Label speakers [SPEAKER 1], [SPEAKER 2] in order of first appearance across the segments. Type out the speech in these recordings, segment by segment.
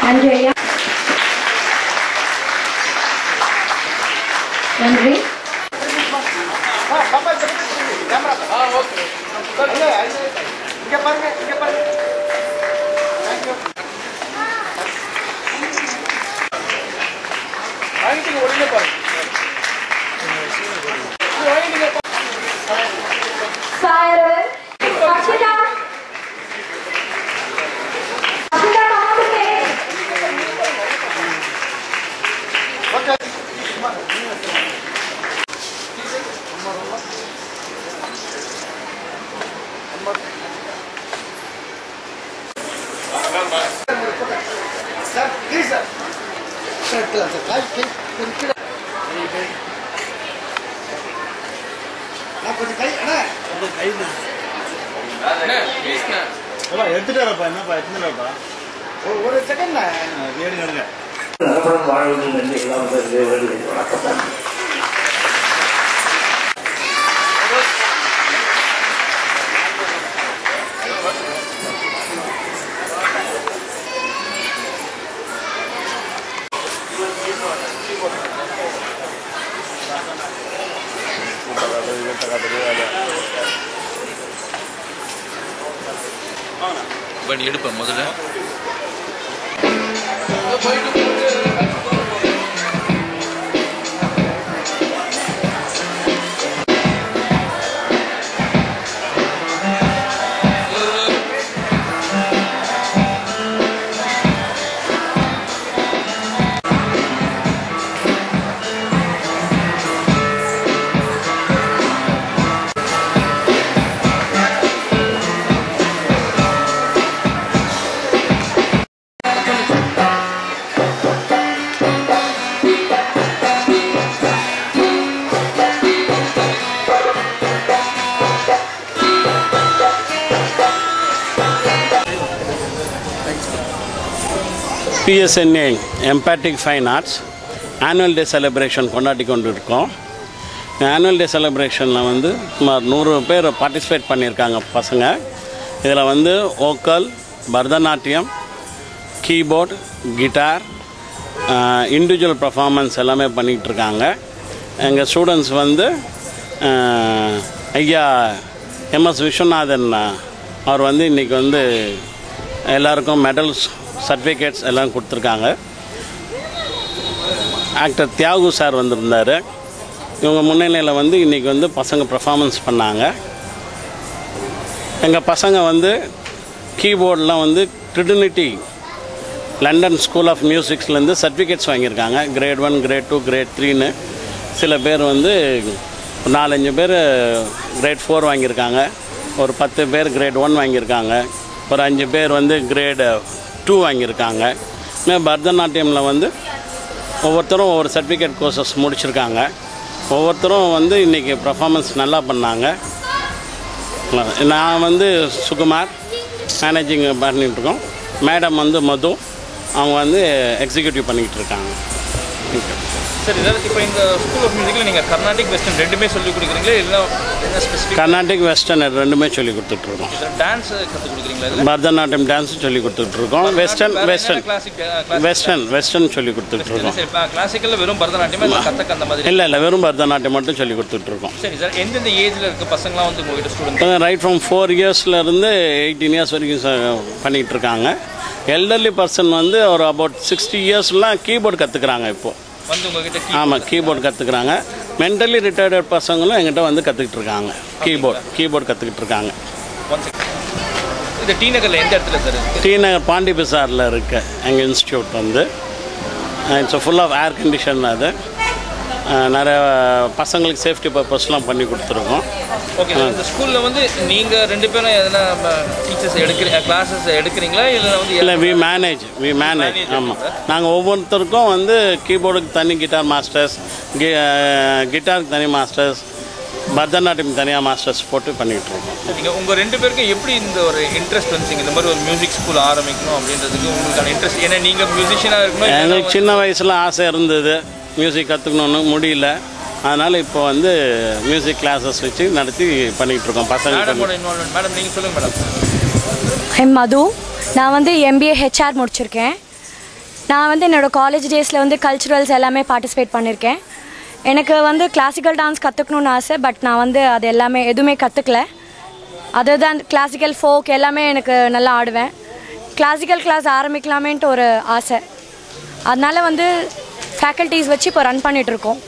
[SPEAKER 1] நன்றி ஐயா நன்றி
[SPEAKER 2] இங்க பாருங்க இங்க பாருங்க வாங்கிட்டு ஒழுங்க பாருங்க வாங்கிட்டு
[SPEAKER 1] Silent. Akshita. Akshita, come on the stage.
[SPEAKER 2] Sir please sir sir எடுக்கலாம் சார் காய் கை கொஞ்சம் கீழே நான் கொஞ்சம் கை அண்ணா
[SPEAKER 3] எடுத்துட்டாரப்பா என்னப்பா எடுத்துட்டாரப்பா
[SPEAKER 2] ஒரு- ஒரு செகண்ட்
[SPEAKER 3] எடுங்க எடுங்க
[SPEAKER 4] நலமுடன் வாழ வேண்டும் என்று எல்லாம் வேண்டுகிறேன் வணக்கம்
[SPEAKER 5] பண்ணி எடுப்பேன் முதல்ல
[SPEAKER 6] பிஎஸ்என்ஏ எம்பேட்டிக் fine arts annual day celebration கொண்டாடி கொண்டு இருக்கோம் ஆனுவல் டே செலிப்ரேஷனில் வந்து சுமார் நூறு பேர் பார்ட்டிசிபேட் பண்ணியிருக்காங்க பசங்க இதில் வந்து vocal Bharatanatyam keyboard guitar individual performance எல்லாமே பண்ணிகிட்டு இருக்காங்க எங்கள் ஸ்டூடெண்ட்ஸ் வந்து அஹ், ஐயா எம்எஸ் விஸ்வநாதன் அவர் வந்து இன்றைக்கி வந்து எல்லாருக்கும் மெடல்ஸ் சர்டிஃபிகேட்ஸ் எல்லாம் கொடுத்துருக்காங்க ஆக்டர் தியாகு சார் வந்திருந்தார் இவங்க முன்னிலையில் வந்து இன்றைக்கி வந்து பசங்க பர்ஃபார்மன்ஸ் பண்ணாங்க எங்கள் பசங்க வந்து கீபோர்டெலாம் வந்து ட்ரிடினிட்டி லண்டன் ஸ்கூல் ஆஃப் மியூசிக்ஸ்லேருந்து சர்டிஃபிகேட்ஸ் வாங்கியிருக்காங்க grade one grade two grade த்ரீன்னு சில பேர் வந்து ஒரு நாலஞ்சு பேர் கிரேட் ஃபோர் வாங்கியிருக்காங்க ஒரு பத்து பேர் கிரேட் ஒன் வாங்கியிருக்காங்க ஒரு அஞ்சு பேர் வந்து கிரேடு டூ வாங்கியிருக்காங்க இன்னும் பரதநாட்டியமில் வந்து ஒவ்வொருத்தரும் ஒவ்வொரு சர்டிஃபிகேட் கோர்சஸ் முடிச்சிருக்காங்க ஒவ்வொருத்தரும் வந்து இன்றைக்கி பர்ஃபார்மன்ஸ் நல்லா பண்ணாங்க நான் வந்து சுகுமார் மேனேஜிங் பண்ணிட்டு இருக்கோம் மேடம் வந்து மது அவங்க வந்து எக்ஸிக்யூட்டிவ் பண்ணிக்கிட்டு இருக்காங்க
[SPEAKER 5] சரி சார் இப்போ இந்த ஸ்கூல் ஆஃப் மியூசிக்கில் நீங்கள் கர்நாடிக் வெஸ்டர்ன் ரெண்டுமே சொல்லி கொடுக்குறீங்களா இல்லை என்ன ஸ்பெசிஃபிக்
[SPEAKER 6] கர்நாடிக் வெஸ்டர்ன் ரெண்டுமே சொல்லி கொடுத்துட்ருக்கோம்
[SPEAKER 5] இதில் டான்ஸ் கற்றுக் கொடுக்குறீங்களா இதில்
[SPEAKER 6] பரதநாட்டியம் டான்ஸும் சொல்லி கொடுத்துட்ருக்கோம் western western
[SPEAKER 5] classic
[SPEAKER 6] western western சொல்லி கொடுத்துட்ருக்கோம்
[SPEAKER 5] சரி கிளாசிக்கலில் வெறும் பரதநாட்டியமா இல்லை கத்தக் அந்த மாதிரி
[SPEAKER 6] இல்லை இல்லை வெறும் பரதநாட்டியம் மட்டும் சொல்லி கொடுத்துட்ருக்கோம்
[SPEAKER 5] சரி சார் எந்தெந்த ஏஜில் இருக்க பசங்களாம் வந்து உங்ககிட்ட ஸ்டூடெண்ட்
[SPEAKER 6] ரைட் ஃப்ரம் ஃபோர் இயர்ஸ்லேருந்து எயிட்டீன் இயர்ஸ் வரைக்கும் ச- பண்ணிக்கிட்டு இருக்காங்க எல்டர்லி பர்சன் வந்து ஒரு அபவுட் சிக்ஸ்டி இயர்ஸ்லாம் கீபோர்டு கற்றுக்குறாங்க இப்போது
[SPEAKER 5] வந்து உங்ககிட்ட key-
[SPEAKER 6] ஆமாம் கீபோர்டு கற்றுக்குறாங்க மென்டலி ரிட்டையர்டு பசங்களும் எங்கிட்ட வந்து கற்றுக்கிட்டு இருக்காங்க கீபோர்டு கீபோர்டு கற்றுக்கிட்டு இருக்காங்க
[SPEAKER 5] one second. இது டி நகரில் எந்த இடத்துல சார் இருக்கு
[SPEAKER 6] டி நகர் பாண்டி பிசாரில் இருக்க எங்கள் இன்ஸ்டியூட் வந்து it's full of air condition அது அஹ், நிறைய பசங்களுக்கு சேஃப்டி பர்பஸ்லாம் பண்ணி கொடுத்துருக்கோம்
[SPEAKER 5] ஓகே சார் இந்த ஸ்கூலில் வந்து நீங்கள் ரெண்டு பேரும் எதனா டீச்சர்ஸ் எடுக்கிறீங்க கிளாஸஸ் எடுக்கிறீங்களா இல்லை வந்து
[SPEAKER 6] இல்லை we manage we manage
[SPEAKER 5] Manage
[SPEAKER 6] ஆமாம் நாங்கள் ஒவ்வொருத்தருக்கும் வந்து கீபோர்டுக்கு தனி கிட்டார் மாஸ்டர்ஸ் கிட்டாருக்கு தனி மாஸ்டர்ஸ் பரதநாட்டியம் தனியாக மாஸ்டர்ஸ் போட்டு பண்ணிகிட்டு இருக்கோம்
[SPEAKER 5] நீங்கள் உங்கள் ரெண்டு பேருக்கும் எப்படி இந்த ஒரு இன்ட்ரெஸ்ட் வந்துச்சிங்க இந்த மாதிரி ஒரு மியூசிக் ஸ்கூல் ஆரம்பிக்கணும் அப்படின்றதுக்கு உங்களுக்கான இன்ட்ரெஸ்ட் ஏன்னா நீங்கள் மியூசிஷியனாக இருக்கணும் இல்லைன்னா
[SPEAKER 6] எனக்கு சின்ன வயசில் ஆசை இருந்தது மியூசிக் கற்றுக்கணுன்னு முடியல அதனால் இப்போ வந்து மியூசிக் கிளாஸஸ் வச்சு நடத்தி பண்ணிகிட்டு இருக்கோம் பசங்க
[SPEAKER 5] மேடமோட இன்வால்மெண்ட் மேடம் நீங்கள் சொல்லுங்கள் மேடம்
[SPEAKER 7] எம் மது நான் வந்து எம்பிஏ ஹெச்ஆர் முடிச்சிருக்கேன்
[SPEAKER 1] நான் வந்து என்னோட காலேஜ் டேஸில் வந்து கல்ச்சுரல்ஸ் எல்லாமே பார்ட்டிசிபேட் பண்ணியிருக்கேன் எனக்கு வந்து கிளாசிக்கல் டான்ஸ் கற்றுக்கணுன்னு ஆசை பட் நான் வந்து அது எல்லாமே எதுவுமே கற்றுக்கல அதர் தான் கிளாசிக்கல் ஃபோக் எல்லாமே எனக்கு நல்லா ஆடுவேன் கிளாசிக்கல் கிளாஸ் ஆரம்பிக்கலாமேன்ட்டு ஒரு ஆசை அதனால வந்து ஃபேக்கல்ட்டிஸ் வச்சு இப்போ ரன் பண்ணிகிட்ருக்கோம்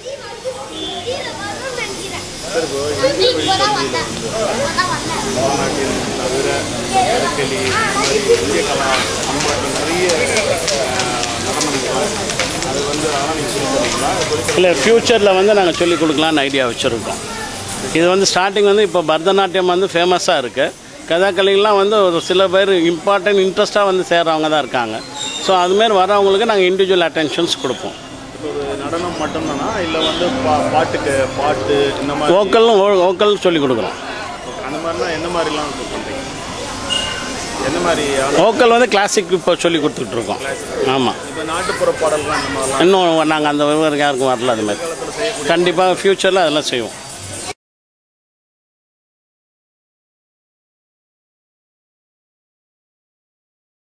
[SPEAKER 6] இல்லை ஃப்யூச்சரில் வந்து நாங்கள் சொல்லிக் கொடுக்கலான்னு ஐடியா வச்சுருக்கோம் இது வந்து ஸ்டார்டிங் வந்து இப்போ பரதநாட்டியம் வந்து ஃபேமஸாக இருக்குது கதாகளிலாம் வந்து ஒரு சில பேர் இம்பார்ட்டன்ட் இன்ட்ரெஸ்ட்டாக வந்து சேர்றவங்க தான் இருக்காங்க ஸோ அதுமாரி வரவங்களுக்கு நாங்கள் இண்டிவிஜுவல் அட்டென்ஷன்ஸ் கொடுப்போம்
[SPEAKER 3] இப்போ ஒரு நடனம் மட்டும்தானா இல்லை வந்து பா பாட்டுக்கு பாட்டு இந்த மாதிரி
[SPEAKER 6] வோக்கலும் வோக்கல் சொல்லிக் கொடுக்குறோம்
[SPEAKER 3] அந்த மாதிரினா எந்த மாதிரிலாம் பண்ணுறீங்க எந்த மாதிரி
[SPEAKER 6] வோக்கல் வந்து கிளாசிக் இப்போ சொல்லி கொடுத்துட்ருக்கோம் ஆமாம்
[SPEAKER 3] இப்போ நாட்டுப்புற பாடல்கள் அந்த மாதிரிலாம்
[SPEAKER 6] இன்னும் நாங்கள் அந்த விவரம் யாருக்கும் வரல அது மாதிரி கண்டிப்பாக ஃப்யூச்சரில் அதெல்லாம் செய்வோம்